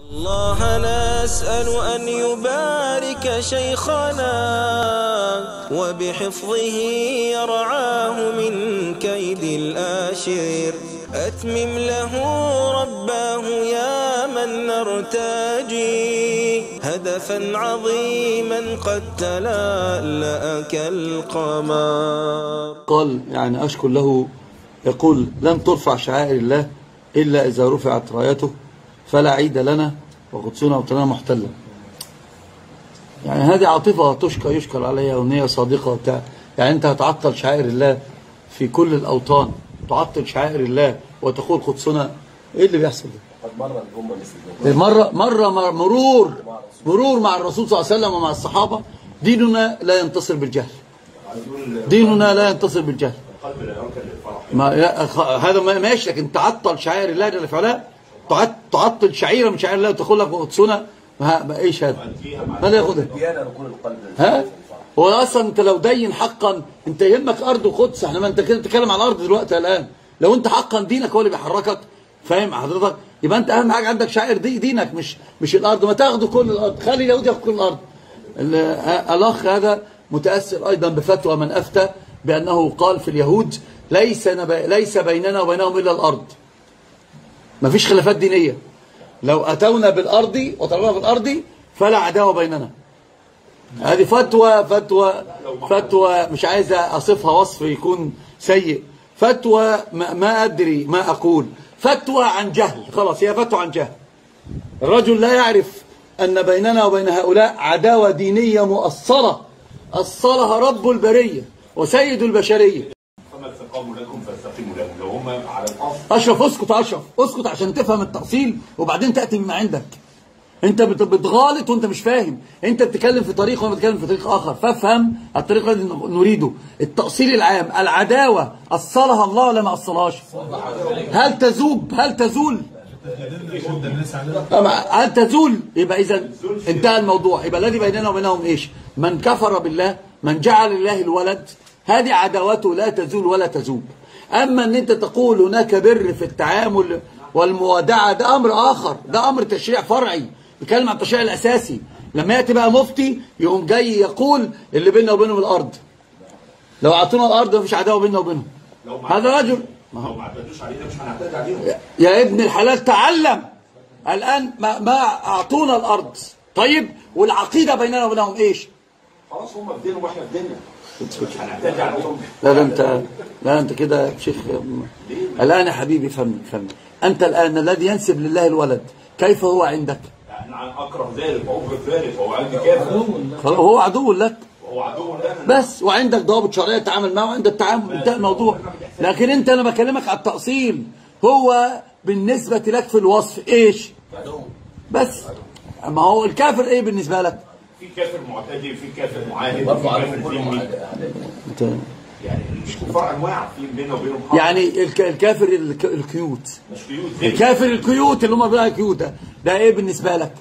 الله نسأل أن يبارك شيخنا وبحفظه يرعاه من كيد الآشر أتمم له رباه يا من نرتجي هدفا عظيما قد تلألأ كالقمر قال يعني أشكر له يقول لن ترفع شعائر الله إلا إذا رفعت رايته فلا عيد لنا وقدسنا وطننا محتلة يعني هذه عاطفة تشكر يشكر عليها ونية صادقة وبتاع يعني أنت هتعطل شعائر الله في كل الأوطان تعطل شعائر الله وتقول قدسنا إيه اللي بيحصل ده؟ مرة مرة مر- مرور مرور مع الرسول صلى الله عليه وسلم ومع الصحابة ديننا لا ينتصر بالجهل ديننا لا ينتصر بالجهل ما يا- خ- هذا ما ماشي لكن تعطل شعائر الله جل في علاه تعط- تعطل شعيره من شعائر الله وتقول لك قدسنا ما ما ايش هذا؟ ماذا ياخذها؟ ها؟ هو اصلا انت لو دين حقا انت يهمك ارض وقدس احنا ما انت كده بتتكلم على الارض دلوقتي الان لو انت حقا دينك هو اللي بيحركك فاهم حضرتك يبقى انت اهم حاجه عندك شاعر دي دينك مش مش الارض ما تاخده كل الارض خلي اليهود ياخد كل الارض ال- ه- الاخ هذا متاثر ايضا بفتوى من افتى بانه قال في اليهود ليس نب... ليس بيننا وبينهم الا الارض ما فيش خلافات دينيه لو اتونا بالارض وطلبنا بالارض فلا عداوه بيننا هذه فتوى فتوى فتوى مش عايز اصفها وصف يكون سيء فتوى ما, ما ادري ما اقول فتوى عن جهل خلاص هي فتوى عن جهل الرجل لا يعرف ان بيننا وبين هؤلاء عداوه دينيه مؤصله اصلها رب البريه وسيد البشريه فما استقاموا لكم فاستقيموا لهم لو هم على الاصل اشرف اسكت يا اشرف اسكت عشان تفهم التأصيل وبعدين تأتي بما عندك انت بت- بتغالط وانت مش فاهم انت بتتكلم في طريق وانا بتكلم في طريق اخر فافهم الطريق الذي نريده التأصيل العام العداوة أصلها الله ولا ما أصلهاش هل تذوب هل تزول أما هل تزول يبقى إذا انتهى الموضوع يبقى الذي بيننا وبينهم إيش من كفر بالله من جعل الله الولد هذه عداوته لا تزول ولا تذوب أما أن أنت تقول هناك بر في التعامل والموادعة ده أمر آخر ده أمر تشريع فرعي بيتكلم عن التشريع الأساسي لما يأتي بقى مفتي يقوم جاي يقول اللي بيننا وبينهم الأرض لو أعطونا الأرض مفيش عداوة بيننا وبينهم لو ما هذا رجل لو ما اعتدوش علينا مش هنعتدي عليهم يا ابن الحلال تعلم الآن ما, ما أعطونا الأرض طيب والعقيدة بيننا وبينهم إيش خلاص هم في دينهم واحنا في ديننا مش هنعتدي عليهم لا ده أنت لا أنت كده يا شيخ الآن يا حبيبي فهمني فهمني أنت الآن الذي ينسب لله الولد كيف هو عندك يعني انا اكره ذلك وابغض ذلك وهو عندي كافر خلاص هو عدو لك وهو عدو لنا بس وعندك ضوابط شرعيه تتعامل معه وعندك التعامل انتهى الموضوع لكن انت انا بكلمك على التأصيل هو بالنسبه لك في الوصف ايش بس ما هو الكافر ايه بالنسبه لك في كافر معتدي في كافر معاهد في كافر ذمي انت يعني مش كفار انواع في بيننا وبينهم حرب. يعني الك- الكافر الك- الكيوت مش قيود ذمي الكافر الكيوت اللي هم بيقولوا عليه كيوت ده ده ايه بالنسبه لك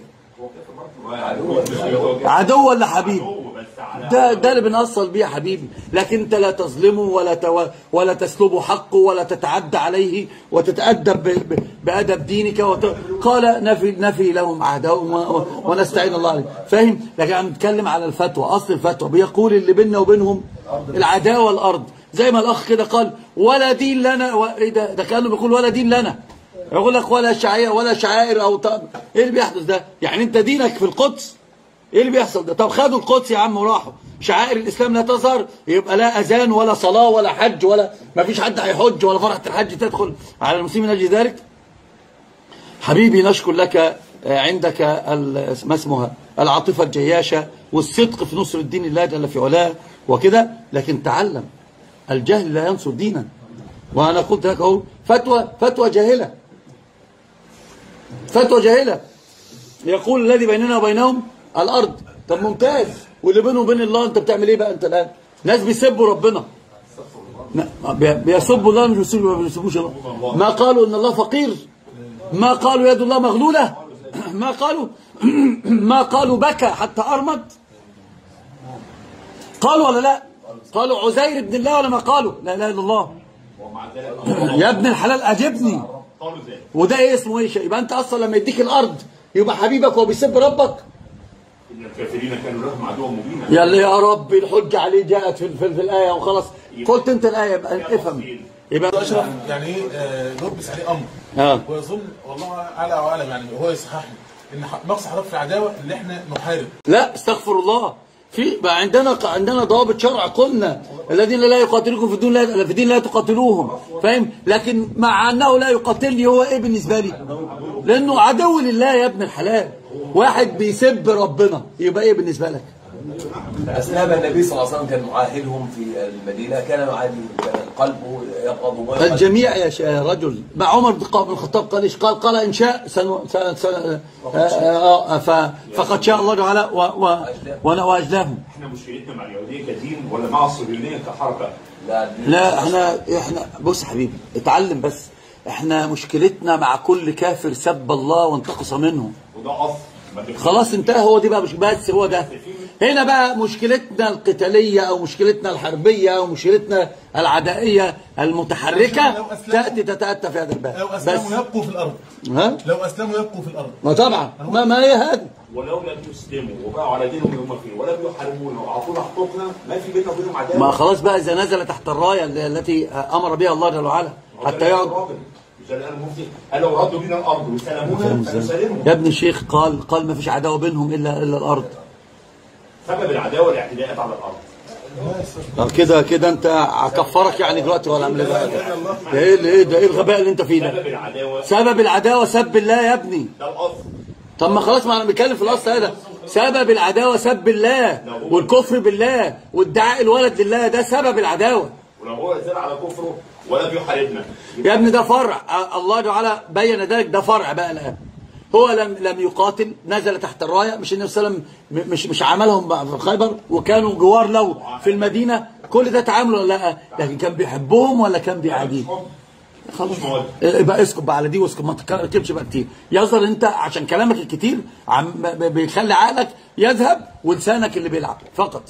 عدو ولا حبيب عدو بس على ده ده اللي بنأصل بيه يا حبيبي لكن انت لا تظلمه ولا تو... ولا تسلبه حقه ولا تتعدى عليه وتتأدب ب... ب... بأدب دينك وت... قال نفي نفي لهم عهدهم و... و... ونستعين الله عليه فاهم لكن عم نتكلم على الفتوى أصل الفتوى بيقول اللي بيننا وبينهم العداوة الأرض زي ما الأخ كده قال ولا دين لنا و... ايه ده ده كانه بيقول ولا دين لنا يقول لك ولا شعائر ولا شعائر او ط... ايه اللي بيحدث ده يعني انت دينك في القدس ايه اللي بيحصل ده طب خدوا القدس يا عم وراحوا شعائر الاسلام لا تظهر يبقى لا اذان ولا صلاه ولا حج ولا ما فيش حد هيحج ولا فرحه الحج تدخل على المسلمين من اجل ذلك حبيبي نشكر لك آه، عندك ال- ما اسمها العاطفه الجياشه والصدق في نصر الدين الله جل في علاه وكده لكن تعلم الجهل لا ينصر دينا وانا قلت لك اهو فتوى فتوى جاهله فتوى جاهله يقول الذي بيننا وبينهم الارض طب ممتاز واللي بينه وبين الله انت بتعمل ايه بقى انت الان ناس بيسبوا ربنا لا، بي- بيسبوا الله مش بيسبوا ما بيسبوش الله ما قالوا ان الله فقير ما قالوا يد الله مغلوله ما قالوا ما قالوا بكى حتى ارمد قالوا ولا لا قالوا عزير ابن الله ولا ما قالوا لا اله الا الله ومع ذلك يا ابن الحلال اجبني قالوا ذلك وده ايه اسمه ايه شيء يبقى انت اصلا لما يديك الارض يبقى حبيبك وهو بيسب ربك ان الكافرين كانوا لهم عدوا مبينا يلا يا رب الحجة عليه جاءت في, في, في الآية وخلاص قلت أنت الآية يبقى افهم يبقى اشرف يعني ايه آه، نلبس عليه امر آه. ويظن والله اعلى واعلم يعني هو يصحح لي ان ح- نقص حضرتك في العداوه ان احنا نحارب لا استغفر الله في بقى عندنا عندنا ضوابط شرع قلنا الذين لا يقاتلوكم في الدين لا في الدين لا تقاتلوهم فاهم لكن مع انه لا يقاتلني هو ايه بالنسبه لي لانه عدو لله يا ابن الحلال واحد بيسب ربنا يبقى ايه بالنسبه لك أثناء النبي صلى الله عليه وسلم كان معاهدهم في المدينة كان يعادي كان قلبه يقبض ويقبض الجميع يا ش- يا رجل مع عمر بن الخطاب- بن الخطاب قال ايش قال قال ان شاء سن سن سن آه، آه، آه، ف- فقد شاء الله تعالى و- و- وانا واجلاهم احنا مشكلتنا مع اليهوديه كدين ولا مع الصهيونيه كحركه؟ لا لا احنا احنا بص يا حبيبي اتعلم بس احنا مشكلتنا مع كل كافر سب الله وانتقص منه وده اصل ما تفهمش. خلاص انتهى هو دي بقى مش بس هو ده هنا بقى مشكلتنا القتالية او مشكلتنا الحربية او مشكلتنا العدائية المتحركة لو أسلموا- تأتي تتأتى في هذا لو الباب اسلموا بس يبقوا في الارض ها لو اسلموا يبقوا في الارض ما طبعا ما, ما هي هذه ولو لم يسلموا وبقوا على دينهم اللي هم فيه ولم يحاربونا واعطونا حقوقنا ما في بيننا وبينهم عداوه ما خلاص بقى اذا نزل تحت الراية التي امر بها الله جل وعلا حتى يقعد مش اللي قال المفتي قال لو ردوا بينا الارض وسلمونا فنسلمهم يا ابن الشيخ قال قال ما فيش عداوة بينهم الا الا الارض سبب العداوه الاعتداءات على الارض طب كده كده انت هكفرك يعني دلوقتي ولا عامل ايه بقى؟ ده ايه اللي- ايه ده ايه الغباء اللي انت فيه ده سبب العداوه سبب العداوه سب الله يا ابني ده الاصل طب ما خلاص ما انا بتكلم في الاصل هذا سبب العداوه سب الله والكفر بالله وادعاء الولد لله ده سبب العداوه ولو هو زاد على كفره ولم يحاربنا يا ابني ده فرع أ- الله تعالى بين ذلك ده فرع بقى الان هو لم لم يقاتل نزل تحت الرايه مش النبي صلى الله عليه وسلم م- مش مش عملهم بقى في خيبر وكانوا جوار له في المدينه كل ده تعامل ولا لا لكن كان بيحبهم ولا كان بيعاديهم خلاص مش مهم. يبقى اسكت بقى على دي واسكت ما تركبش بقى كتير يظهر انت عشان كلامك الكتير عم ب- ب- بيخلي عقلك يذهب ولسانك اللي بيلعب فقط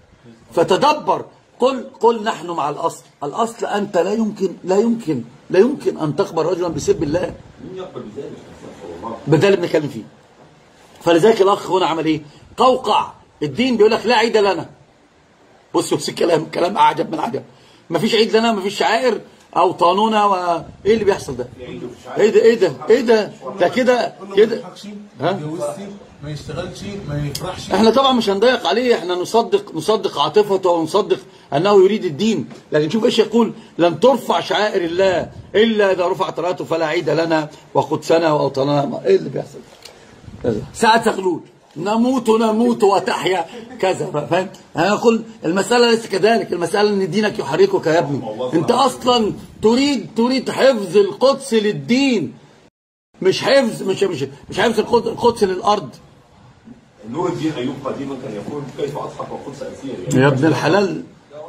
فتدبر قل قل نحن مع الاصل الاصل انت لا يمكن لا يمكن لا يمكن ان تقبل رجلا بسب الله مين يقبل بذلك استغفر الله ده اللي بنتكلم فيه فلذلك الاخ هنا عمل ايه قوقع الدين بيقول لك لا عيد لنا بص بص الكلام كلام اعجب من العجب مفيش عيد لنا مفيش شعائر او قانونا و... ايه اللي بيحصل ده ايه ده ايه ده ايه ده ده كده قول له ما كده يضحكش ها؟ ما يتجوزش ما يشتغلش ما يفرحش احنا طبعا مش هنضيق عليه احنا نصدق نصدق عاطفته ونصدق انه يريد الدين لكن شوف ايش يقول لن ترفع شعائر الله الا اذا رفعت رايته فلا عيد لنا وقدسنا واوطاننا ايه اللي بيحصل ساعة تغلول نموت نموت وتحيا كذا فاهم انا اقول المساله ليس كذلك المساله ان دينك يحركك يا ابني انت اصلا تريد تريد حفظ القدس للدين مش حفظ مش مش مش حفظ القدس القدس للارض نور الدين ايوب قديما كان يقول كيف اضحك والقدس اسير يعني يا ابن الحلال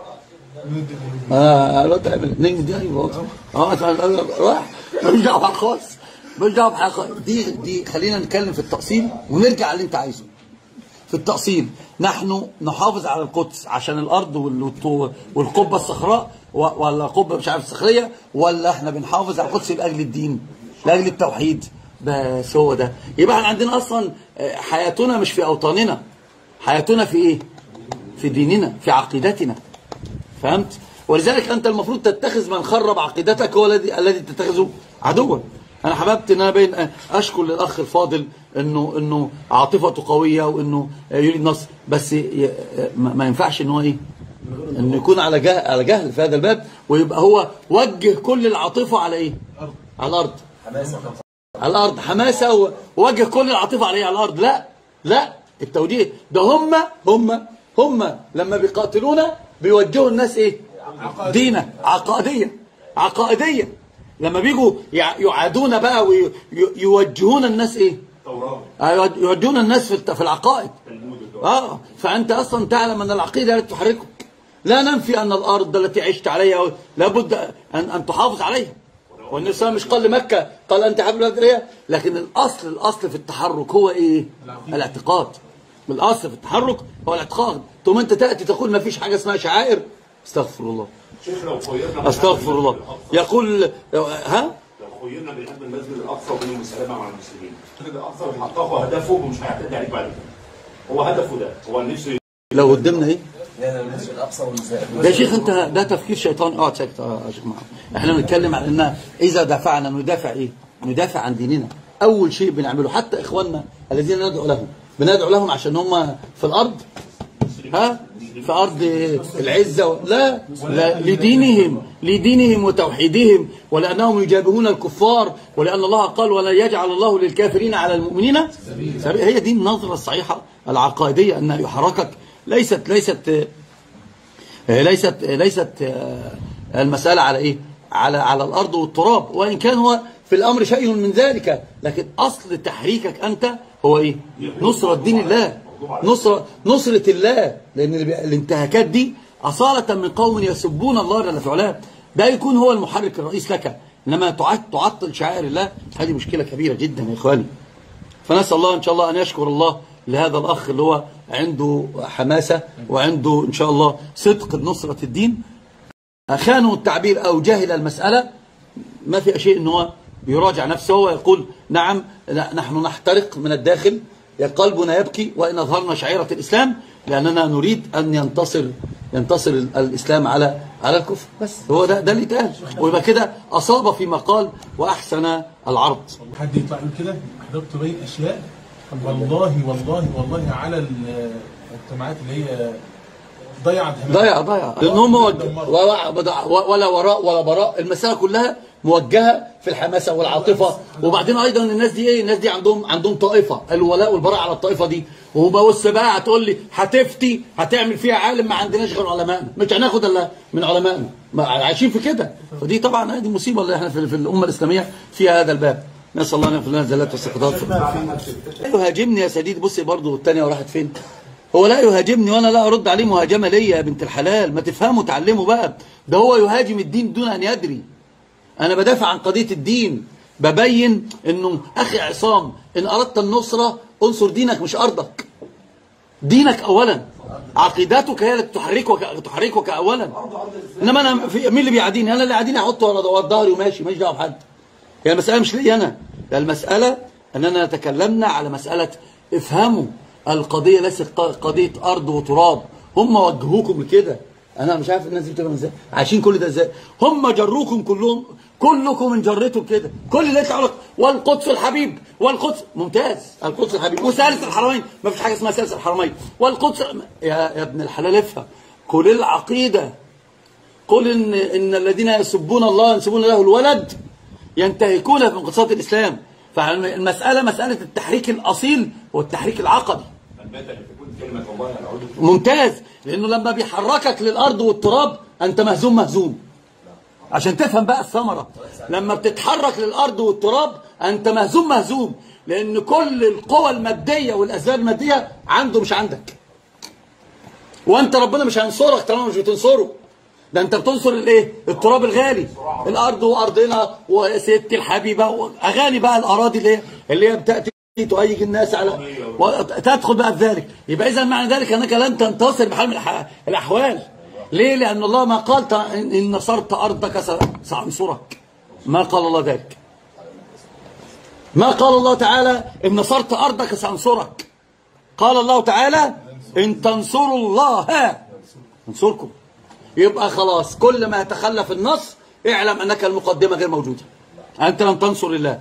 اه لا تعمل نجم دي ايوه اه أنا راح مش دعوه بحاجة خالص مش دعوه بحاجة خالص. دي دي خلينا نتكلم في التأصيل ونرجع اللي انت عايزه في التأصيل نحن نحافظ على القدس عشان الأرض وال- والقبة الصخراء و- ولا قبة مش عارف صخرية ولا احنا بنحافظ على القدس لأجل الدين لأجل التوحيد بس هو ده يبقى احنا عندنا أصلا آه، حياتنا مش في أوطاننا حياتنا في إيه؟ في ديننا في عقيدتنا فهمت؟ ولذلك أنت المفروض تتخذ من خرب عقيدتك هو الذي الذي تتخذه عدوا أنا حببت إن أنا بين أشكر للأخ الفاضل إنه إنه عاطفته قوية وإنه يريد نصر بس ي- ما ما ينفعش إن هو إيه؟ إنه يكون على جهل على جهل في هذا الباب ويبقى هو وجه كل العاطفة على إيه؟ على الأرض حماسة على الارض حماسه و- ووجه كل العاطفه عليه على الارض لا لا التوجيه ده هم هم هم لما بيقاتلونا بيوجهوا الناس ايه دينا عقائديه عقائديه لما بيجوا يع- يعادون بقى ويوجهون الناس ايه توراة أيوة، يوجهون الناس في الت- في العقائد تلمود الدعاء اه فانت اصلا تعلم ان العقيده التي تحركك لا ننفي ان الارض التي عشت عليها لابد ان ان تحافظ عليها والنبي صلى الله عليه وسلم مش قال لمكه قال انت حبل بدريه لكن الاصل الاصل في التحرك هو ايه؟ الاعتقاد الاصل في التحرك هو الاعتقاد ثم انت تاتي تقول ما فيش حاجه اسمها شعائر استغفر الله شيخ لو خيرنا استغفر الله يقول ها لو وخيرنا بين هدم المسجد الاقصى وبين المسالمه مع المسلمين. المسجد الاقصى وحققوا هدفه ومش هيعتدي عليك بعد كده. هو هدفه ده هو نفسه لو قدمنا ايه لان المسجد الاقصى والمساء ده يا شيخ انت ده تفكير شيطان اقعد ساكت يا شيخ محمد احنا بنتكلم عن ان اذا دافعنا ندافع ايه ندافع عن ديننا اول شيء بنعمله حتى اخواننا الذين ندعو لهم بندعو لهم عشان هم في الارض ها في ارض العزه و... لا, لا لدينهم لدينهم وتوحيدهم ولانهم يجابهون الكفار ولان الله قال ولا يجعل الله للكافرين على المؤمنين سبيلا هي دي النظره الصحيحه العقائديه ان يحركك ليست ليست ليست ليست المسألة على إيه؟ على على الأرض والتراب وإن كان هو في الأمر شيء من ذلك لكن أصل تحريكك أنت هو إيه؟ نصرة دين الله نصرة نصرة الله لأن الانتهاكات دي أصالة من قوم يسبون الله جل في علاه ده يكون هو المحرك الرئيس لك إنما تعطل شعائر الله هذه مشكلة كبيرة جدا يا إخواني فنسأل الله إن شاء الله أن يشكر الله لهذا الأخ اللي هو عنده حماسة وعنده إن شاء الله صدق نصرة الدين خانوا التعبير أو جهل المسألة ما في شيء أنه بيراجع نفسه ويقول نعم نحن نحترق من الداخل قلبنا يبكي وإن أظهرنا شعيرة الإسلام لأننا نريد أن ينتصر ينتصر الإسلام على على الكفر بس هو ده ده اللي اتقال ويبقى كده أصاب فيما قال وأحسن العرض حد يطلع يقول كده حضرتك تبين اشياء والله والله والله على المجتمعات اللي هي ضيعت همها. ضيع ضيع لان هم ولا وراء ولا براء المساله كلها موجهه في الحماسه والعاطفه وبعدين ايضا الناس دي ايه الناس دي عندهم عندهم طائفه الولاء والبراء على الطائفه دي وبص بقى هتقول لي هتفتي هتعمل فيها عالم ما عندناش غير علمائنا مش هناخد الا من علمائنا ما عايشين في كده فدي طبعا هذه مصيبه اللي احنا في, في الامه الاسلاميه فيها هذا الباب نسال الله ان يغفر لنا الزلات والسقطات يهاجمني يا سديد بصي برضه الثانيه وراحت فين هو لا يهاجمني وانا لا ارد عليه مهاجمه ليا يا بنت الحلال ما تفهموا تعلموا بقى ده هو يهاجم الدين دون ان يدري انا بدافع عن قضيه الدين ببين انه اخي عصام ان اردت النصره انصر دينك مش ارضك دينك اولا عقيدتك هي التي تحركك تحركك اولا انما انا في مين اللي بيعاديني انا اللي عاديني احطه ورا ظهري وماشي ماليش دعوه بحد هي المساله مش لي انا المساله اننا تكلمنا على مساله افهموا القضيه ليست قضيه ارض وتراب هم وجهوكم لكده انا مش عارف الناس دي بتفهم ازاي عايشين كل ده ازاي هم جروكم كلهم كلكم انجرتوا كده كل اللي يطلع لك والقدس الحبيب والقدس ممتاز القدس الحبيب وثالث الحرمين ما فيش حاجه اسمها ثالث الحرمين والقدس يا, يا ابن الحلال افهم كل العقيده قل ان ان الذين يسبون الله ينسبون له الولد ينتهكون في انقصاد الاسلام فالمساله مساله التحريك الاصيل والتحريك العقدي كلمه الله العود ممتاز لانه لما بيحركك للارض والتراب انت مهزوم مهزوم عشان تفهم بقى الثمره لما بتتحرك للارض والتراب انت مهزوم مهزوم لان كل القوى الماديه والاسباب الماديه عنده مش عندك وانت ربنا مش هينصرك طالما مش بتنصره ده انت بتنصر الايه التراب الغالي الارض وارضنا وست الحبيبه واغاني بقى الاراضي اللي هي اللي هي بتاتي تهيج الناس على تدخل بقى في ذلك يبقى اذا معنى ذلك انك لن تنتصر بحال من الاحوال ليه لان الله ما قال ان نصرت ارضك سانصرك ما قال الله ذلك ما قال الله تعالى ان نصرت ارضك سانصرك قال الله تعالى ان تنصروا الله انصركم يبقى خلاص كل ما يتخلف النص اعلم انك المقدمه غير موجوده انت لم تنصر الله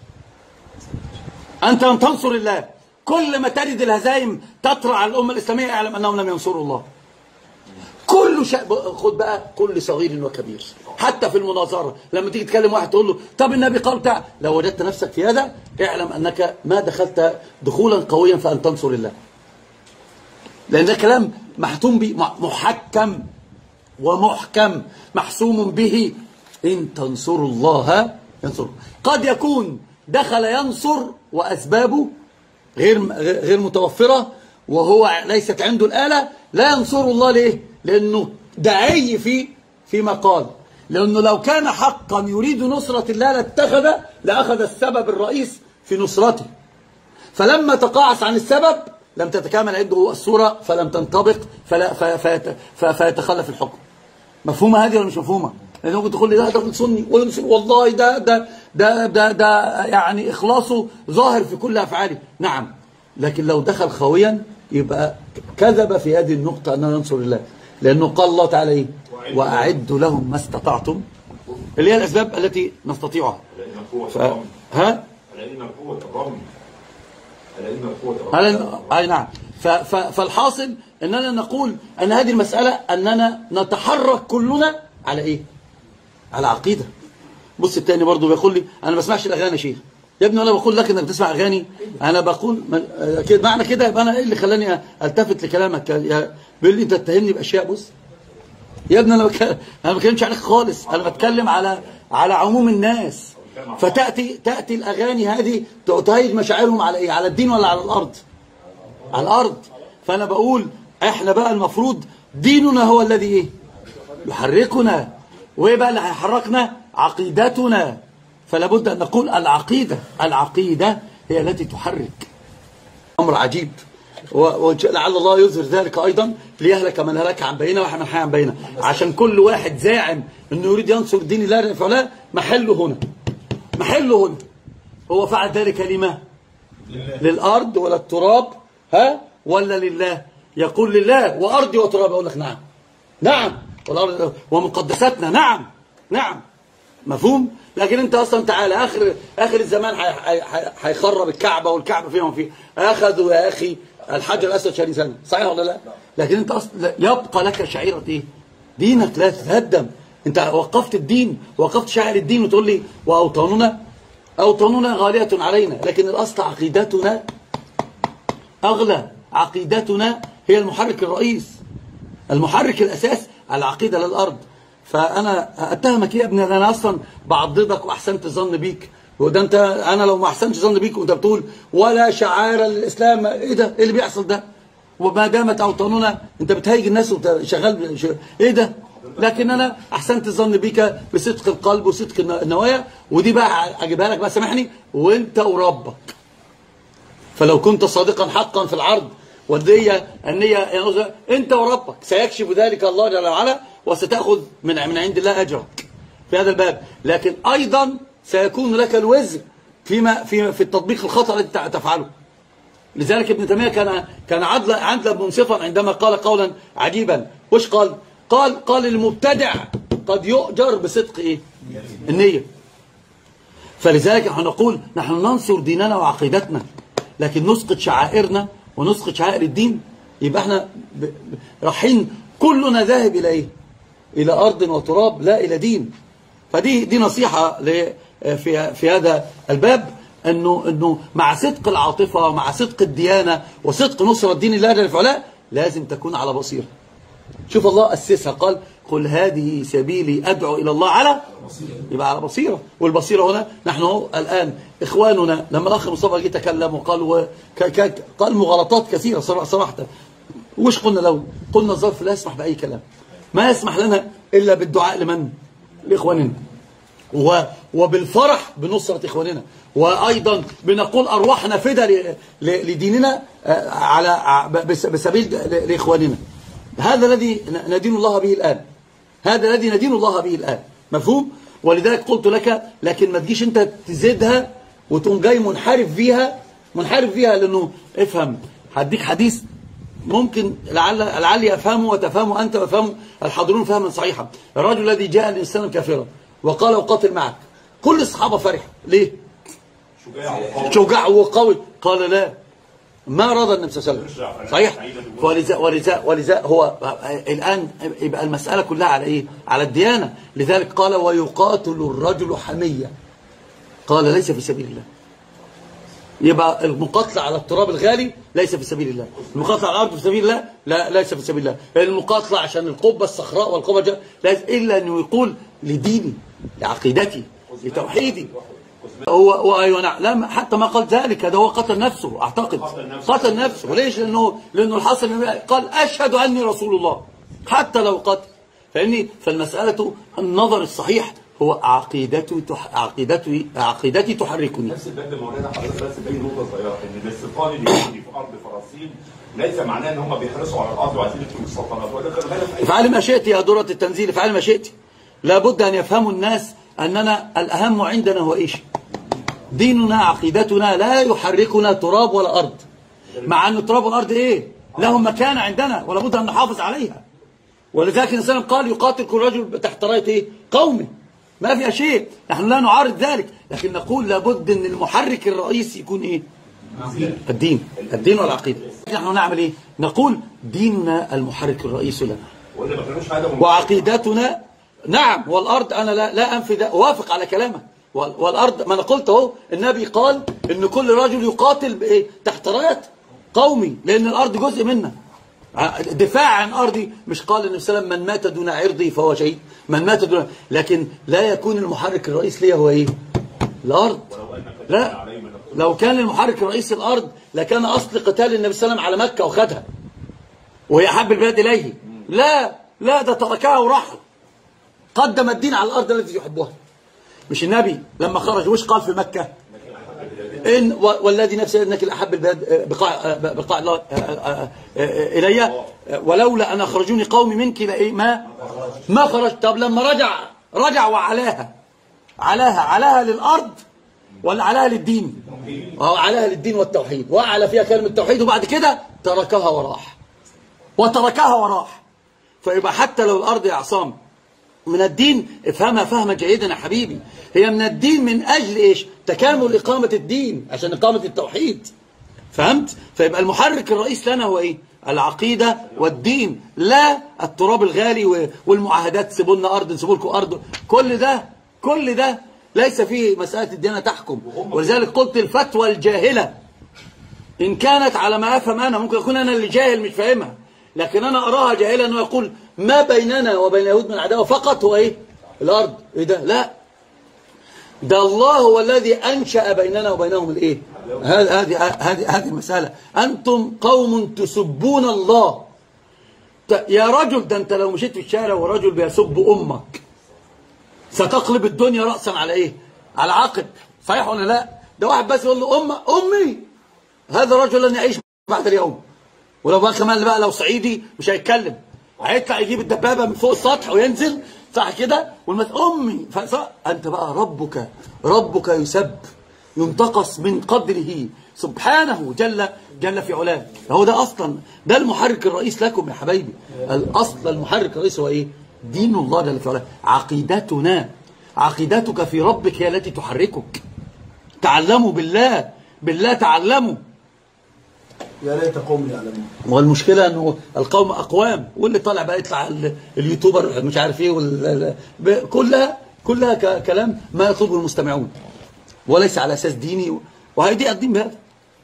أنت لم تنصر الله كل ما تجد الهزايم تطرع على الأمة الإسلامية اعلم أنهم لم ينصروا الله كل شيء خد بقى كل صغير وكبير حتى في المناظرة لما تيجي تكلم واحد تقول له طب النبي قال بتاع لو وجدت نفسك في هذا اعلم أنك ما دخلت دخولا قويا فأن تنصر الله لأن ده كلام محتوم به محكم ومحكم محسوم به إن تنصروا الله ينصر قد يكون دخل ينصر وأسبابه غير غير متوفرة وهو ليست عنده الآلة لا ينصر الله ليه؟ لأنه داعي في فيما قال لأنه لو كان حقا يريد نصرة الله لاتخذ لأخذ السبب الرئيس في نصرته فلما تقاعس عن السبب لم تتكامل عنده الصورة فلم تنطبق فلا فيت فيتخلف الحكم مفهومة هذه ولا مش مفهومة؟ لأنه ممكن تقول لي ده ده سني وينصر والله ده ده ده ده ده يعني إخلاصه ظاهر في كل أفعاله نعم لكن لو دخل خاويا يبقى كذب في هذه النقطة أنه ينصر الله لأنه قال الله تعالى إيه وأعدوا لهم ما استطعتم اللي هي الأسباب التي نستطيعها لأن قوة ف... الرمي ها لأن قوة الرمي لأن قوة الرمي هل... أي نعم ف... ف... فالحاصل أننا نقول أن هذه المسألة أننا نتحرك كلنا على إيه على عقيدة بص التاني برضو بيقول لي أنا ما بسمعش الأغاني يا شيخ يا ابني أنا بقول لك إنك بتسمع أغاني أنا بقول ما- آه، كده معنى كده يبقى أنا إيه اللي خلاني ألتفت لكلامك يا- بيقول لي أنت تتهمني بأشياء بص يا ابني انا بك... انا ما بتكلمش عليك خالص انا بتكلم على على عموم الناس فتاتي تاتي الاغاني هذه تهيج مشاعرهم على ايه على الدين ولا على الارض على الارض فانا بقول احنا بقى المفروض ديننا هو الذي ايه يحركنا وايه بقى اللي هيحركنا عقيدتنا فلا بد ان نقول العقيده العقيده هي التي تحرك امر عجيب و- ولعل الله يظهر ذلك ايضا ليهلك من هلك عن بينه ويحيى من حي عن بينه عشان كل واحد زاعم انه يريد ينصر دين الله فعلا محله هنا محله هنا هو فعل ذلك لما للارض ولا التراب ها ولا لله يقول لله وارضي وتراب اقول لك نعم نعم والارض ومقدساتنا نعم نعم مفهوم لكن انت اصلا تعالى اخر اخر الزمان هي- هي- هي- هيخرب الكعبه والكعبه فيها وفيه اخذوا يا اخي الحجر الاسود شهرين سنه صحيح ولا لا لكن انت اصلا لا- يبقى لك شعيره ايه دينك لا تتهدم انت وقفت الدين وقفت شاعر الدين وتقول لي واوطاننا اوطاننا غاليه علينا لكن الاصل عقيدتنا اغلى عقيدتنا هي المحرك الرئيس المحرك الأساس العقيدة للأرض فأنا أتهمك يا ابني أن أنا أصلا بعضدك وأحسنت الظن بيك وده أنت أنا لو ما أحسنتش ظن بيك وأنت بتقول ولا شعائر للإسلام إيه ده إيه اللي بيحصل ده وما دامت أوطاننا أنت بتهيج الناس وأنت شغال ش- إيه ده لكن أنا أحسنت الظن بيك بصدق القلب وصدق الن- النوايا ودي بقى أجيبها لك بقى سامحني وأنت وربك فلو كنت صادقا حقا في العرض والنية النية يعني انت وربك سيكشف ذلك الله جل وعلا وستأخذ من من عند الله أجرك في هذا الباب لكن أيضا سيكون لك الوزر فيما في في التطبيق الخطأ الذي تع- تفعله لذلك ابن تيمية كان كان عدل عدل منصفا عندما قال قولا عجيبا وش قال قال قال المبتدع قد يؤجر بصدق ايه النية فلذلك نحن نقول نحن ننصر ديننا وعقيدتنا لكن نسقط شعائرنا ونسقط شعائر الدين يبقى احنا ب- ب- رايحين كلنا ذاهب الى ايه الى ارض وتراب لا الى دين فدي دي نصيحه ل- في في هذا الباب انه انه مع صدق العاطفه ومع صدق الديانه وصدق نصره دين الله جل وعلا لازم تكون على بصيره شوف الله أسسها قال قل هذه سبيلي أدعو إلى الله على يبقى على بصيرة والبصيرة هنا نحن هو الآن إخواننا لما الأخ مصطفى جه تكلم وقال و... ك... ك... قال مغالطات كثيرة صراحة, صراحة وش قلنا له قلنا الظرف لا يسمح بأي كلام ما يسمح لنا إلا بالدعاء لمن لإخواننا و... وبالفرح بنصرة إخواننا وأيضا بنقول أرواحنا فدا ل... ل... لديننا آه، على ع- بس... بسبيل ل... لإخواننا هذا الذي ن- ندين الله به الآن هذا الذي ندين الله به الآن مفهوم ولذلك قلت لك لكن ما تجيش انت تزيدها وتقوم جاي منحرف فيها منحرف فيها لانه افهم هديك حديث ممكن لعل لعلي افهمه وتفهمه انت وافهمه الحاضرون فهما صحيحا الرجل الذي جاء الانسان كافرا وقال اقاتل معك كل الصحابه فرحوا ليه شجاع وقوي. شجاع وقوي قال لا ما رضى النبي صلى الله عليه وسلم صحيح ولذا ولذا ولذا هو الان يبقى المساله كلها على ايه على الديانه لذلك قال ويقاتل الرجل حميه قال ليس في سبيل الله يبقى المقاتله على التراب الغالي ليس في سبيل الله المقاتله على الارض في سبيل الله لا ليس في سبيل الله المقاتله عشان القبه الصخراء والقبه ليس الا انه يقول لديني لعقيدتي لتوحيدي هو هو ايوه نعم لا حتى ما قال ذلك ده هو قتل نفسه اعتقد قتل نفسه. قتل نفسه ليش لانه لانه الحصل قال اشهد اني رسول الله حتى لو قتل فاهمني فالمساله النظر الصحيح هو عقيدتي تح... عقيدتي عقيدتي تحركني نفس الباب ده مولانا حضرتك بس بين نقطه صغيره ان الاستيطان اليهودي في ارض فلسطين ليس معناه ان هم بيحرصوا على الارض وعايزين يدخلوا السلطنات وده كان بالك في اي افعلي ما شئت يا درة التنزيل افعلي ما شئت لابد ان يفهموا الناس أننا الأهم عندنا هو إيش ديننا عقيدتنا لا يحركنا تراب ولا أرض مع أن التراب والأرض إيه لهم مكانة عندنا ولا بد أن نحافظ عليها ولذلك النبي صلى الله عليه وسلم قال يقاتل كل رجل تحت راية إيه قومه ما فيها شيء نحن لا نعارض ذلك لكن نقول لابد أن المحرك الرئيسي يكون إيه الدين الدين والعقيدة نحن نعمل إيه نقول ديننا المحرك الرئيسي لنا ولا ما كانوش هذا من- وعقيدتنا نعم والارض انا لا لا انفي ده اوافق على كلامك وال- والارض ما انا قلت اهو النبي قال ان كل رجل يقاتل بايه تحت رايه قومي لان الارض جزء منا ع- دفاع عن ارضي مش قال النبي صلى الله عليه وسلم من مات دون عرضي فهو شهيد من مات دون لكن لا يكون المحرك الرئيس ليا هو ايه الارض لا لو كان المحرك الرئيسي الارض لكان اصل قتال النبي صلى الله عليه وسلم على مكه وخدها وهي احب البلاد اليه لا لا ده تركها وراح قدم الدين على الارض التي يحبها مش النبي لما خرج وش قال في مكه ان و- والذي نفسي انك الاحب البلاد آه، بقاع آه، بقاع الله آه، آه، آه، الي آه، ولولا ان اخرجوني قومي منك لايه ما ما خرجت طب لما رجع رجع وعلاها علاها علاها للارض ولا علاها للدين اه علاها للدين والتوحيد وعلى فيها كلمه التوحيد وبعد كده تركها وراح وتركها وراح فيبقى حتى لو الارض يا عصام من الدين افهمها فهما جيدا يا حبيبي هي من الدين من اجل ايش تكامل اقامه الدين عشان اقامه التوحيد فهمت فيبقى المحرك الرئيس لنا هو ايه العقيده والدين لا التراب الغالي و- والمعاهدات سيبوا لنا ارض نسيبوا لكم ارض كل ده كل ده ليس فيه مساله الديانه تحكم ولذلك قلت الفتوى الجاهله إن كانت على ما أفهم أنا ممكن أكون أنا اللي جاهل مش فاهمها لكن أنا أراها جاهلة أنه يقول ما بيننا وبين اليهود من عداوة فقط هو إيه الأرض إيه ده لا ده الله هو الذي أنشأ بيننا وبينهم الإيه هذه هذه هذه هذه المسألة أنتم قوم تسبون الله ت- يا رجل ده أنت لو مشيت في الشارع ورجل بيسب أمك ستقلب الدنيا رأسا على إيه على عقب صحيح ولا لا ده واحد بس يقول له أم أمي هذا الرجل لن يعيش بعد اليوم ولو بقى كمان بقى لو صعيدي مش هيتكلم هيطلع يجيب الدبابه من فوق السطح وينزل صح كده والمس امي فصح انت بقى ربك ربك يسب ينتقص من قدره سبحانه جل جل في علاه هو ده اصلا ده المحرك الرئيس لكم يا حبايبي الاصل المحرك الرئيس هو ايه دين الله جل في علاه عقيدتنا عقيدتك في ربك هي التي تحركك تعلموا بالله بالله تعلموا يا ليت قوم يعلمون والمشكلة انه القوم اقوام واللي طالع بقى يطلع ال- اليوتيوبر مش عارف ايه وال- ال- ب- كلها كلها ك- كلام ما يطلبه المستمعون وليس على اساس ديني وهيضيع الدين بهذا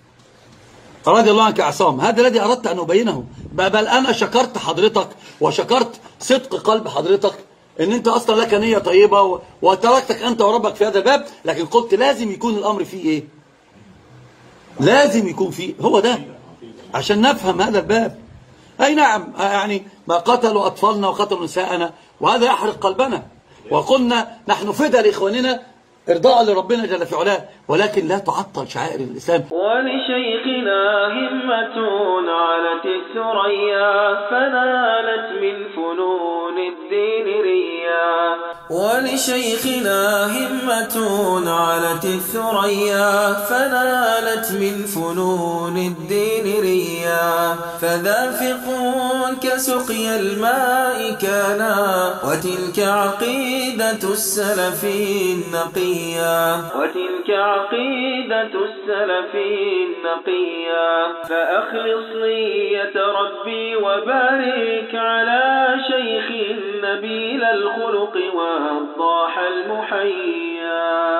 رضي الله عنك يا عصام هذا الذي اردت ان ابينه بل بل انا شكرت حضرتك وشكرت صدق قلب حضرتك ان انت اصلا لك نيه طيبه و- وتركتك انت وربك في هذا الباب لكن قلت لازم يكون الامر فيه ايه لازم يكون فيه هو ده عشان نفهم هذا الباب أي نعم يعني ما قتلوا أطفالنا وقتلوا نساءنا وهذا يحرق قلبنا وقلنا نحن فدى لإخواننا إرضاء لربنا جل في علاه ولكن لا تعطل شعائر الإسلام ولشيخنا همة علت الثريا فنالت من فنون الدين ريا ولشيخنا همة علت الثريا فنالت من فنون الدين ريا فذا فقه كسقي الماء كان وتلك عقيدة السلف النقيا وتلك عقيدة السلف النقيا فأخلص نية ربي وبارك على شيخ نبيل الخلق والضاح المحيا